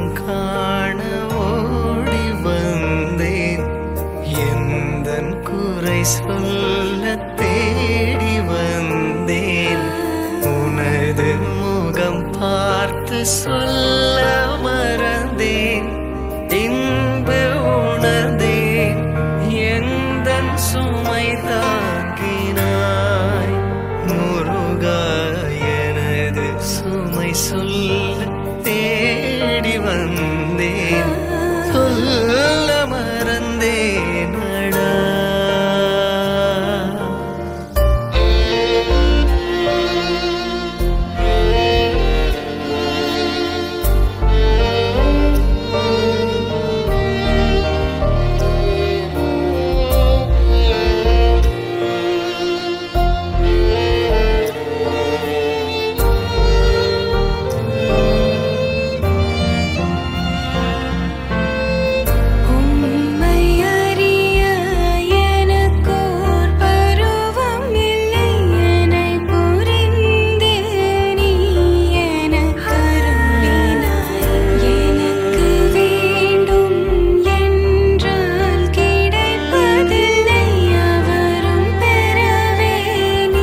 காண ஓடி வந்தேன் எந்தன் குறை சொல்ல தேடி வந்தேன் உனது முகம் பார்த்து சொல்ல மறந்தேன் இன்பு உணர்ந்தேன் எந்தன் சுமை தாங்கினாய் முருகா எனது சுமை சொல்ல தேடி வந்தேன் சொல்ல மறந்தேன் அடா உம்மை அறிய எனக்கோர் பருவம் இல்லை என்னை புரிந்து நீ எனக்கு அருளினாய் எனக்கு வேண்டும் என்றால் கிடைப்பதில்லை அவரும் பெறவே நீ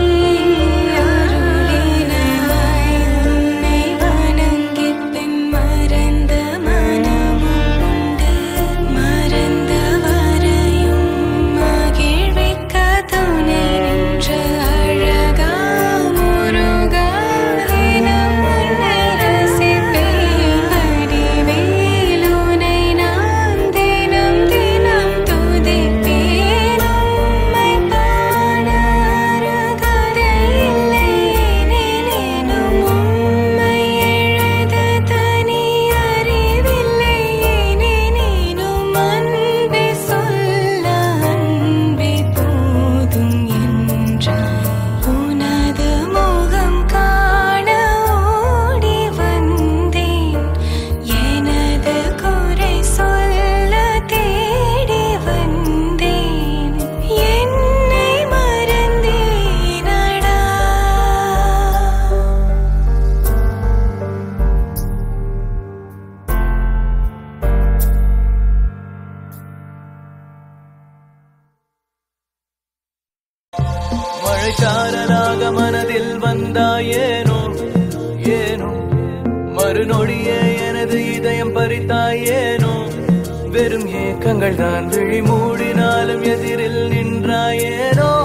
அருளினாய் உன்னை வணங்கிப் பின் மறந்த மனமும் உண்டு மறந்த வரையும் மகிழ்விக்க துணை நின்ற அழகா முருகா தினம் உன்னை ரசிப்பேன் வடிவேல் உன்னை நான் தினம் தினம் துதிப்பேன் உம்மை பாட அருகதை இல்லை எனினும் உம்மை எழுத தனி அறிவில்லை எனினும் அன்பே சொல்ல அன்பே போதும் என்றாய் உனது முகம் காண ஓடி வந்தேன் எனது குறை சொல்ல தேடி வந்தேன் என்னை மறந்தேனடா மழைச்சாரலாக மனதில் வந்தாயேனோ ஏனோ மறுநொடியே எனது இதயம் பறித்தாயேனோ வெறும் ஏக்கங்கள் தான் விழி மூடினாலும் எதிரில் நின்றாயேனோ